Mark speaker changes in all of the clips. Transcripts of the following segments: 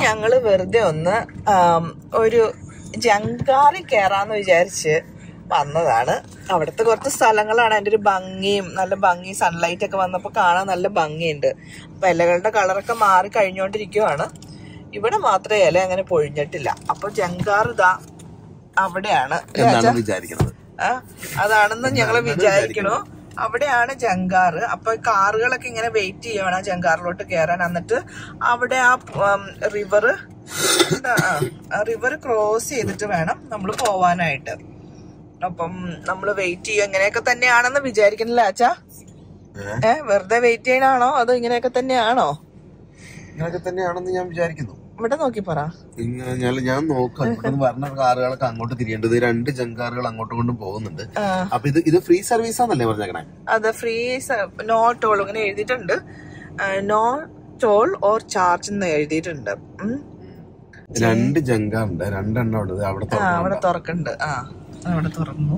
Speaker 1: ഞങ്ങള് വെറുതെ ഒന്ന് ആം, ഒരു ജങ്കാറിൽ കയറാന്ന് വിചാരിച്ച് വന്നതാണ് അവിടുത്തെ കുറച്ച് സ്ഥലങ്ങളാണ് അതിന്റെ ഒരു ഭംഗിയും നല്ല ഭംഗി സൺലൈറ്റ് ഒക്കെ വന്നപ്പോ കാണാൻ നല്ല ഭംഗിയുണ്ട് അപ്പൊ ഇലകളുടെ കളറൊക്കെ മാറി കഴിഞ്ഞോണ്ടിരിക്കുവാണ് ഇവിടെ മാത്രമേ ഇല അങ്ങനെ പൊഴിഞ്ഞിട്ടില്ല അപ്പൊ ജങ്കാർ ഇതാ അവിടെയാണ് അല്ലേ
Speaker 2: എന്നാണ് വിചാരിക്കുന്നത്
Speaker 1: ആ, അതാണെന്ന് ഞങ്ങള് വിചാരിക്കണു അവിടെയാണ് ജങ്കാറ് അപ്പൊ കാറുകളൊക്കെ ഇങ്ങനെ വെയിറ്റ് ചെയ്യണം ആ ജങ്കാറിലോട്ട് കയറാൻ എന്നിട്ട് അവിടെ ആ റിവർ റിവർ ക്രോസ് ചെയ്തിട്ട് വേണം നമ്മൾ പോവാനായിട്ട് അപ്പം നമ്മൾ വെയിറ്റ് ചെയ്യും ഇങ്ങനെയൊക്കെ തന്നെയാണെന്ന് വിചാരിക്കുന്നില്ല അച്ഛാ ഏ വെറുതെ വെയിറ്റ് ചെയ്യണാണോ അതോ ഇങ്ങനെയൊക്കെ തന്നെയാണോ
Speaker 2: ഇങ്ങനെയൊക്കെ തന്നെയാണെന്ന് ഞാൻ വിചാരിക്കുന്നു
Speaker 1: ഇവിടെ നോക്കി പറ
Speaker 2: ഇങ്ങനെ ഞാൻ ഞാൻ നോക്കാം ഇവിടുന്ന് പറഞ്ഞ കാറുകളൊക്കെ അങ്ങോട്ട് തിരിയേണ്ടത് രണ്ട് ജങ്കാറുകൾ അങ്ങോട്ടും കൊണ്ടും പോകുന്നുണ്ട്
Speaker 1: ആ.
Speaker 2: അപ്പൊ ഇത് ഇത് ഫ്രീ സർവീസ് ആണല്ലേ പറഞ്ഞേക്കണേ
Speaker 1: അത് ഫ്രീ നോ ടോൾ ഇങ്ങനെ എഴുതിയിട്ടുണ്ട് നോ ടോൾ ഓർ ചാർജ് എന്ന് എഴുതിയിട്ടുണ്ട് ഉം.
Speaker 2: രണ്ട് ജങ്കാറുണ്ട് രണ്ടെണ്ണം ഉണ്ട് അവിടെ
Speaker 1: ആ
Speaker 2: തുറന്നു
Speaker 1: അവിടെ തുറക്കുന്നുണ്ട് ആ അവിടെ തുറന്നു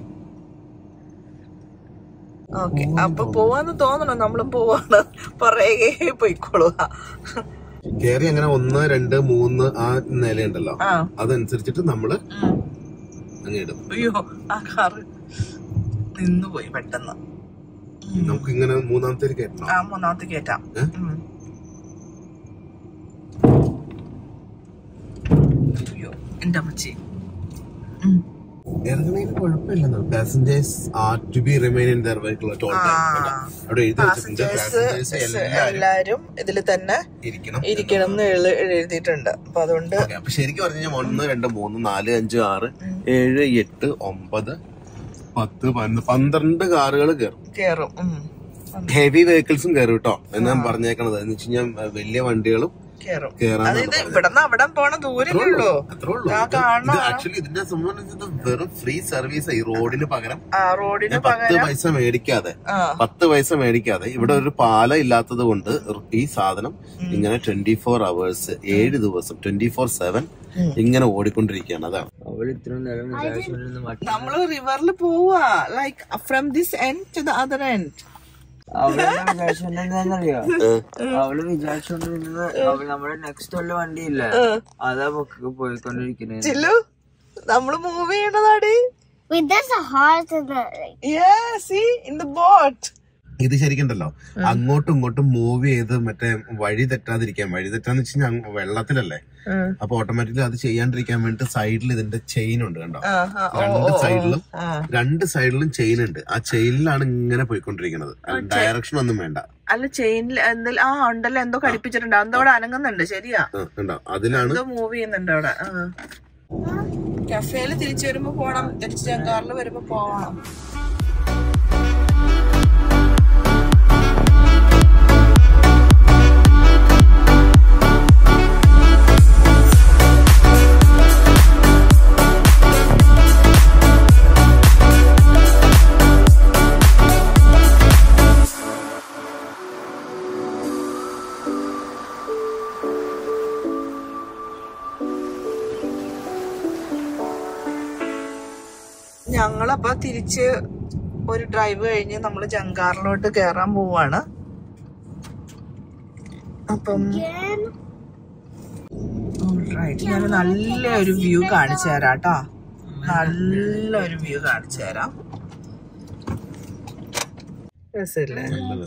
Speaker 1: ഓക്കെ അപ്പൊ പോവാന്ന് തോന്നണോ നമ്മള് പോവാണ് പുറകെ പോയിക്കോളുക
Speaker 2: കയറി അങ്ങനെ ഒന്ന് രണ്ട് മൂന്ന് ആ നിലയുണ്ടല്ലോ
Speaker 1: ആ
Speaker 2: അതനുസരിച്ചിട്ട് നമ്മള്
Speaker 1: ഉം.
Speaker 2: അങ്ങ് ഇടും
Speaker 1: അയ്യോ ആ കാറ് നിന്നുപോയി പെട്ടെന്ന്
Speaker 2: നമുക്ക് ഇങ്ങനെ മൂന്നാമത്തെ കയറ്റണം
Speaker 1: ആ മൂന്നാമത്തെ കേറ്റാം
Speaker 2: ഏ?
Speaker 1: ഉം. അയ്യോ എന്റെ അമ്മച്ചി ഉം.
Speaker 2: ഇറങ്ങണേന് കുഴപ്പമില്ല passengers are to be remain in their vehicle at all time അവിടെ എഴുതി വെച്ചിട്ടുണ്ട് പാസഞ്ചേഴ്സ് എല്ലാവരും
Speaker 1: എല്ലാരും ഇതിൽ തന്നെ
Speaker 2: ഇരിക്കണം
Speaker 1: ഇരിക്കണം എന്ന് എഴു- എഴുതിയിട്ടുണ്ട് അപ്പൊ അതുകൊണ്ട്
Speaker 2: ഓക്കേ, അപ്പൊ ശരിക്കും പറഞ്ഞു കഴിഞ്ഞാൽ ഒന്ന് രണ്ട് മൂന്ന് നാല് അഞ്ച് ആറ് ഏഴ് എട്ട് ഒമ്പത് പത്ത് പതിനൊന്ന് പന്ത്രണ്ട് കാറുകൾ കയറും
Speaker 1: കേറും ഉം.
Speaker 2: ഹെവി വെഹിക്കിൾസും കയറും കേട്ടോ എന്നാണ് പറഞ്ഞേക്കണത് എന്ന് വെച്ച് കഴിഞ്ഞാൽ വലിയ വണ്ടികളും
Speaker 1: കേറും
Speaker 2: കയറാൻ
Speaker 1: അതായത് ഇവിടുന്ന് അവിടെ പോണ ദൂരമേ ഉള്ളൂ
Speaker 2: അത്രേ ഉള്ളൂ
Speaker 1: ആ കാണണം
Speaker 2: ആക്ച്വലി ഇതിനെ സംബന്ധിച്ചത് വെറും ഫ്രീ സർവീസ് ഈ റോഡിന് പകരം
Speaker 1: ആ റോഡിന്
Speaker 2: ഞാൻ പത്ത്
Speaker 1: പകരം
Speaker 2: പൈസ മേടിക്കാതെ
Speaker 1: ആ
Speaker 2: പത്ത് പൈസ മേടിക്കാതെ ഇവിടെ ഒരു പാലം ഇല്ലാത്തത് കൊണ്ട് ഈ സാധനം ഇങ്ങനെ ട്വന്റി ഫോർ അവേഴ്സ് ഏഴ് ദിവസം ട്വന്റി ഫോർ സെവൻ ഇങ്ങനെ ഓടിക്കൊണ്ടിരിക്കുകയാണ് അതാണ്
Speaker 3: അവള് ഇത്രയും നേരം വിചാരിച്ചോണ്ടിരുന്ന മറ്റേ
Speaker 1: നമ്മള് റിവറിൽ പോവാ like from this end to the other end
Speaker 3: അവള് വിചാരിച്ചോണ്ടെന്താന്നറിയോ അവള് വിചാരിച്ചോണ്ടിരുന്നത് അവള് നമ്മുടെ നെക്സ്റ്റ് ഉള്ള വണ്ടിയില്ല അതാ പൊക്കെ പോയിക്കൊണ്ടിരിക്കുന്നത്
Speaker 1: ചില്ലു നമ്മള് മൂവ് ചെയ്യണതാടി
Speaker 4: Wait, there's a heart in the.
Speaker 1: Yeah, see in the boat.
Speaker 2: ഇത് ശരിക്കുണ്ടല്ലോ അങ്ങോട്ടും ഇങ്ങോട്ടും മൂവ് ചെയ്ത് മറ്റേ വഴി തെറ്റാതിരിക്കാൻ വഴി തെറ്റാന്ന് വെച്ച് കഴിഞ്ഞാൽ വെള്ളത്തിലല്ലേ അപ്പൊ ഓട്ടോമാറ്റിക്കലി അത് ചെയ്യാണ്ടിരിക്കാൻ വേണ്ടി സൈഡിൽ ഇതിന്റെ ചെയിൻ ഉണ്ട് കണ്ടോ രണ്ട് സൈഡിലും രണ്ട് സൈഡിലും ചെയിൻ ഉണ്ട് ആ ചെയിനിലാണ് ഇങ്ങനെ പോയിക്കൊണ്ടിരിക്കുന്നത് ഡയറക്ഷൻ ഒന്നും വേണ്ട
Speaker 1: അല്ല ചെയിനിൽ എന്തെങ്കിലും ആ ഉണ്ടല്ലോ എന്തോ ഘടിപ്പിച്ചിട്ടുണ്ട് എന്തോ അവിടെ അനങ്ങുന്നുണ്ട് ശരിയാ
Speaker 2: ആ, കണ്ടോ അതിലാണ്
Speaker 1: എന്തോ മൂവ് ചെയ്യുന്നുണ്ട് അവിടെ കഫേല് തിരിച്ചു വരുമ്പോ പോണം തിരിച്ച് ജങ്കാറിൽ വരുമ്പോ പോവണം ഞങ്ങളപ്പോ തിരിച്ച് ഒരു ഡ്രൈവ് കഴിഞ്ഞ് നമ്മൾ ജങ്കാറിലോട്ട് കേറാൻ പോവാണ് അപ്പം Alright, ഞാൻ നല്ലൊരു വ്യൂ കാണിച്ചു തരാം കേട്ടോ നല്ലൊരു വ്യൂ കാണിച്ചു തരാം രസമില്ലേ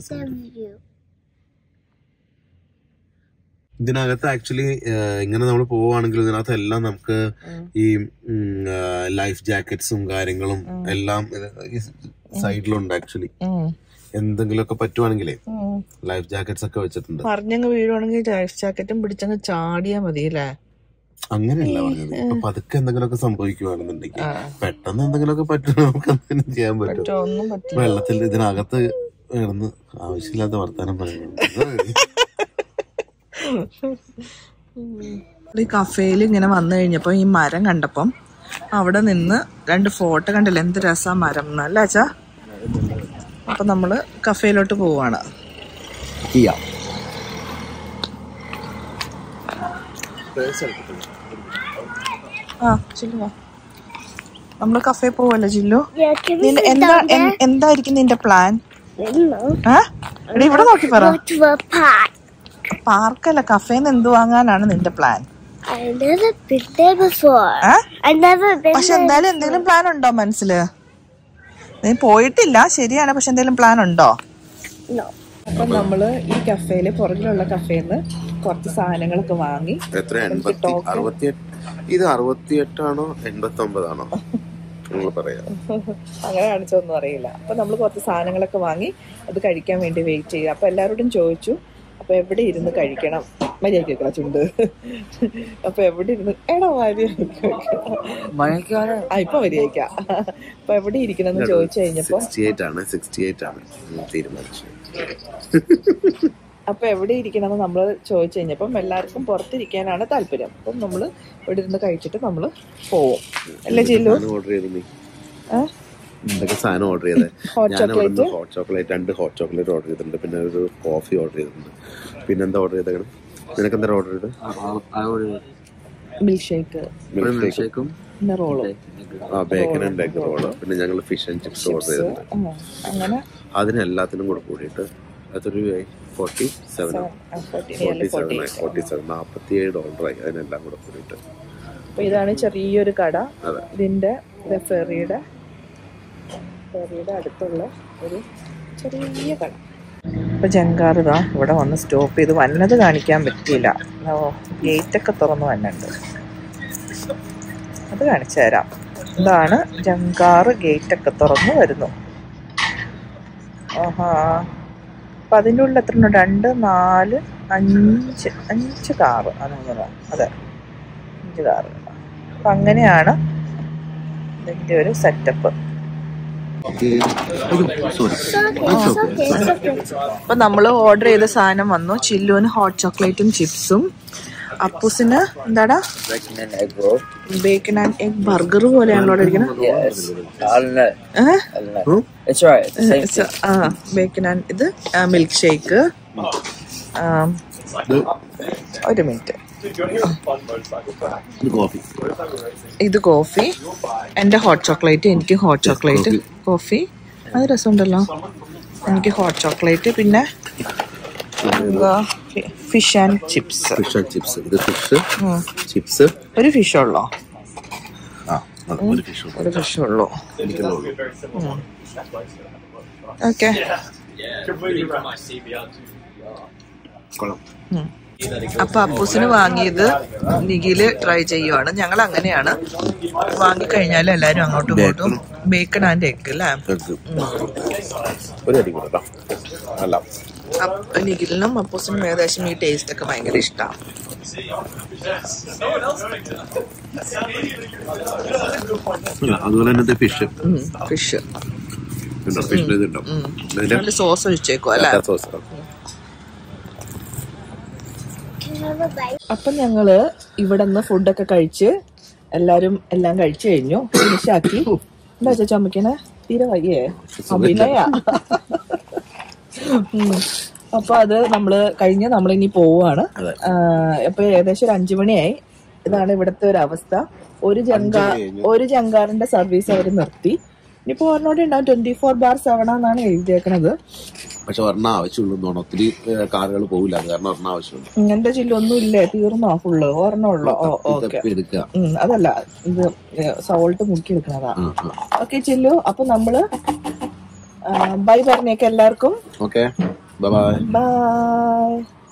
Speaker 2: ഇതിനകത്ത് ആക്ച്വലി ഇങ്ങനെ നമ്മൾ പോവുകയാണെങ്കിൽ ഇതിനകത്ത് എല്ലാം നമുക്ക് ഈ ലൈഫ് ജാക്കറ്റ്സും കാര്യങ്ങളും എല്ലാം സൈഡിലുണ്ട് ആക്ച്വലി എന്തെങ്കിലുമൊക്കെ പറ്റുവാണെങ്കിലേ ലൈഫ് ജാക്കറ്റ്സ് ഒക്കെ വെച്ചിട്ടുണ്ട്
Speaker 1: പറഞ്ഞങ്ങ് വീഴുവാണെങ്കിൽ ലൈഫ് ജാക്കറ്റും പിടിച്ചങ്ങ് ചാടിയാ മതി അല്ലേ
Speaker 2: അങ്ങനെയല്ല പറഞ്ഞത് ഇപ്പൊ പതുക്കെ എന്തെങ്കിലുമൊക്കെ സംഭവിക്കുവാണെന്നുണ്ടെങ്കിൽ പെട്ടെന്ന് എന്തെങ്കിലുമൊക്കെ പറ്റും നമുക്ക് എന്തെങ്കിലും ചെയ്യാൻ പറ്റും
Speaker 1: മറ്റോ ഒന്നും പറ്റില്ല
Speaker 2: വെള്ളത്തിൽ ഇതിനകത്ത് കിടന്ന് ആവശ്യമില്ലാത്ത വർത്താനം പറയുന്നത്
Speaker 1: ഈ കഫേയിൽ ഇങ്ങനെ വന്നു കഴിഞ്ഞപ്പോ ഈ മരം കണ്ടപ്പം അവിടെ നിന്ന് രണ്ട് ഫോട്ടോ കണ്ടില്ല എന്ത് രസാ മരം എന്നല്ല അച്ഛാ അപ്പൊ നമ്മള് കഫേയിലോട്ട് പോവാണ്
Speaker 2: ചെയ്യാം
Speaker 1: ആ ചില്ലു വാ. നമ്മള് കഫേ പോവല്ലേ ചില്ലു
Speaker 4: Yeah, can we
Speaker 1: നിന്റെ
Speaker 4: sit
Speaker 1: എന്താ
Speaker 4: down there?
Speaker 1: എൻ- എന്തായിരിക്കും നിന്റെ പ്ലാൻ
Speaker 4: I don't know.
Speaker 1: ഏ എടി ഇവിടെ നോക്കി പറ
Speaker 4: Go to a park.
Speaker 1: പാർക്കല്ല കഫേന്ന് എന്ത് വാങ്ങാനാണ് നിന്റെ plan
Speaker 4: I never been there before.
Speaker 1: ആ
Speaker 4: I never been
Speaker 1: പക്ഷെ
Speaker 4: there.
Speaker 1: എന്തായാലും എന്തെങ്കിലും പ്ലാൻ ഉണ്ടോ മനസ്സില് നീ പോയിട്ടില്ല ശരിയാണ് പക്ഷെ എന്തെങ്കിലും പ്ലാൻ ഉണ്ടോ
Speaker 4: No.
Speaker 1: അപ്പൊ നമ്മള് ഈ കഫേയില് പുറകിലുള്ള കഫേന്ന് കുറച്ച് സാധനങ്ങളൊക്കെ വാങ്ങി
Speaker 2: എത്ര എൺപത്തി അറുപത്തിയെട്ട് ഇത് അറുപത്തിയെട്ടാണോ എൺപത്തി ഒമ്പതാണോ നിങ്ങൾ പറയാം
Speaker 1: അങ്ങനെ കാണിച്ചൊന്നും അറിയില്ല അപ്പൊ നമ്മൾ കുറച്ച് സാധനങ്ങളൊക്കെ വാങ്ങി അത് കഴിക്കാൻ വേണ്ടി വെയിറ്റ് ചെയ്യുക അപ്പൊ എല്ലാവരോടും ചോദിച്ചു അപ്പൊ എവിടെ ഇരുന്ന് കഴിക്കണം മര്യാദ ചുണ്ട് അപ്പൊ എവിടെ ഇരുന്ന് എടാ മര്യാദ
Speaker 3: മഴക്കാലം
Speaker 1: ആ ഇപ്പൊ മര്യാദ അപ്പൊ എവിടെ ഇരിക്കണം എന്ന് ചോദിച്ചു കഴിഞ്ഞപ്പോ
Speaker 2: സിക്സ്റ്റി എയ്റ്റ് ആണ് സിക്സ്റ്റി എയ്റ്റ് ആണ് ഉം, തീരുമാനിച്ചു
Speaker 1: അപ്പൊ എവിടെ ഇരിക്കണം എന്ന് നമ്മൾ ചോദിച്ചു കഴിഞ്ഞപ്പം എല്ലാവർക്കും പുറത്തിരിക്കാനാണ് താല്പര്യം അപ്പം നമ്മള് ഇവിടെ ഇരുന്ന് കഴിച്ചിട്ട് നമ്മള് പോവും അല്ലേ ചില്ലു
Speaker 2: ഓർഡർ ചെയ്തു നീ
Speaker 1: ആ?
Speaker 2: എന്തൊക്കെ സാധനം ഓർഡർ ചെയ്തേ
Speaker 1: Hot
Speaker 2: ഞാൻ അവിടുന്ന് ഹോട്ട് ചോക്ലേറ്റ് രണ്ട് ഹോട്ട് ചോക്ലേറ്റ് ഓർഡർ ചെയ്തിട്ടുണ്ട് പിന്നെ ഒരു കോഫി ഓർഡർ ചെയ്തിട്ടുണ്ട് പിന്നെ എന്താ ഓർഡർ ചെയ്തേക്കണം നിനക്ക് എന്താ ഓർഡർ ചെയ്തത്
Speaker 1: മിൽക്ക് ഷേക്ക്
Speaker 2: മിൽക്ക് ഷേക്ക്
Speaker 3: ഷേക്കും
Speaker 1: പിന്നെ റോളും
Speaker 2: ആ ബേക്കൻ ആൻഡ് ബേക്കൻ റോള് പിന്നെ ഞങ്ങൾ ഫിഷ് ആൻഡ് ചിപ്സ് ഓർഡർ ചെയ്തിട്ടുണ്ട്
Speaker 1: അങ്ങനെ
Speaker 2: അതിനെല്ലാത്തിനും കൂടെ കൂടിയിട്ട് അതൊരു forty seven
Speaker 1: forty
Speaker 2: forty seven forty seven നാൽപ്പത്തി ഏഴ് ഡോളറായി അതിനെല്ലാം കൂടെ കൂടിയിട്ട്
Speaker 1: അപ്പൊ ഇതാണ് ചെറിയൊരു കട
Speaker 2: അതെ
Speaker 1: ഇതിന്റെ ഇത് ഫെറിയുടെ ഫെറിയുടെ അടുത്തുള്ള ഒരു ചെറിയ കട ഇപ്പൊ ജങ്കാർ ഇതാ ഇവിടെ വന്ന് സ്റ്റോപ്പ് ചെയ്ത് വന്നത് കാണിക്കാൻ പറ്റിയില്ല ഓ ഗേറ്റ് ഒക്കെ തുറന്ന് വന്നുണ്ട് അത് കാണിച്ചു തരാം ഇതാണ് ജങ്കാറ് ഗേറ്റ് ഒക്കെ തുറന്ന് വരുന്നു ആഹാ അപ്പൊ അതിൻ്റെ ഉള്ളിൽ എത്ര ഉണ്ട് രണ്ട് നാല് അഞ്ച് അഞ്ച് കാറ് അങ്ങനെ അതെ അഞ്ച് കാറ് അപ്പൊ അങ്ങനെയാണ് ഇതിന്റെ ഒരു setup
Speaker 2: sorry
Speaker 4: It's okay. It's okay. It's okay.
Speaker 1: അപ്പൊ നമ്മൾ ഓർഡർ ചെയ്ത സാധനം വന്നു ചില്ലുവിന് ഹോട്ട് ചോക്ലേറ്റും ചിപ്സും അപ്പൂസിന് എന്താടാ
Speaker 3: bacon and egg roll.
Speaker 1: Bacon and egg burger പോലെയാണല്ലോ അവിടെ ഇരിക്കുന്നത്
Speaker 3: Yes. I'll let.
Speaker 1: ഏഹ്?
Speaker 3: I'll let. It's alright. It's the same
Speaker 1: So, ആ ബേക്കൻ ആൻഡ് ഇത് മിൽക്ക് ഷേക്ക് ഒരു മിനിറ്റ്
Speaker 2: കോഫി
Speaker 1: ഇത് കോഫി എൻ്റെ ഹോട്ട് ചോക്ലേറ്റ് എനിക്ക് ഹോട്ട് ചോക്ലേറ്റ് കോഫി അത് രസമുണ്ടല്ലോ എനിക്ക് ഹോട്ട് ചോക്ലേറ്റ് പിന്നെ എന്താ fish and chips
Speaker 2: fish and chips ഇത് ഫിഷ് ചിപ്സ്
Speaker 1: ഒരു ഫിഷ് ഉള്ളോ
Speaker 2: ആ അതെ, ഒരു ഫിഷ്
Speaker 1: ഒരു ഫിഷ് ഉള്ളൂ
Speaker 2: എനിക്കുള്ളൂ
Speaker 1: ഓക്കെ
Speaker 2: കൊള്ളാം
Speaker 1: അപ്പൊ അപ്പൂസിന് വാങ്ങിയത് നിഖില് ട്രൈ ചെയ്യുവാണ് ഞങ്ങൾ അങ്ങനെയാണ് വാങ്ങിക്കഴിഞ്ഞാൽ എല്ലാരും അങ്ങോട്ടും ഇങ്ങോട്ടും ബേക്കൺ ആൻഡ് എഗ് അല്ലേ
Speaker 2: എഗ് ഒരു അടി കൂടെ കേട്ടോ അല്ല
Speaker 1: അപ്പ- നിഖിലിനും അപ്പൂസിനും ഏകദേശം ഈ ടേസ്റ്റ് ഒക്കെ ഭയങ്കര ഇഷ്ടമാണ്
Speaker 2: അല്ല, അതുപോലെ തന്നെ ഫിഷ്
Speaker 1: ഫിഷ്
Speaker 2: ഉണ്ടോ ഫിഷിന്റെ ഇതുണ്ടോ അതിന്റെ
Speaker 1: നല്ല സോസ് ഒഴിച്ചേക്കും അല്ലേ
Speaker 2: sauce
Speaker 4: Can I have a bite?
Speaker 1: അപ്പൊ ഞങ്ങള് ഇവിടെ നിന്ന് ഫുഡൊക്കെ കഴിച്ച് എല്ലാരും എല്ലാം കഴിച്ചു കഴിഞ്ഞു ഫിനിഷാക്കി എന്താ വെച്ചാ ചുമക്കണേ തീരെ വയ്യേ അഭിനയ അപ്പൊ അത് നമ്മള് കഴിഞ്ഞ് നമ്മളിനി പോവാണ്
Speaker 2: അതെ.
Speaker 1: ആഹ് അപ്പൊ ഏകദേശം ഒരു അഞ്ചു മണിയായി ഇതാണ് ഇവിടുത്തെ ഒരു അവസ്ഥ ഒരു ജങ്കാ
Speaker 2: അഞ്ച് മണി കഴിഞ്ഞു.
Speaker 1: ഒരു ജങ്കാറിന്റെ സർവീസ് അവർ നിർത്തി ഇനിയിപ്പോ ഒരെണ്ണോടെ ഉണ്ടാവും ട്വന്റി ഫോർ ബാർ സെവൻ എന്നാണ് എഴുതിയേക്കണത്
Speaker 2: പക്ഷെ ഒരെണ്ണം ആവശ്യമുള്ളൂ എന്ന് തോന്നുന്നു ഒത്തിരി കാറുകൾ പോകില്ല അത് കാരണം ഒരെണ്ണം ആവശ്യമുള്ളൂ
Speaker 1: ഇങ്ങനത്തെ ചില്ലൊന്നും ഇല്ലേ തീർന്നോ ഫുള്ള് ഒരെണ്ണം ഉള്ളോ ഓ ഓക്കെ
Speaker 2: തപ്പി എടുക്കുക
Speaker 1: അതല്ല ഇത് സോൾട്ട് മുക്കി എടുക്കണതാ
Speaker 2: ആ, ആ.
Speaker 1: ഓക്കെ ചില്ലു അപ്പൊ നമ്മള് ബൈ പറഞ്ഞേക്ക് എല്ലാവർക്കും
Speaker 2: ഓക്കെ ബൈ
Speaker 1: ബൈ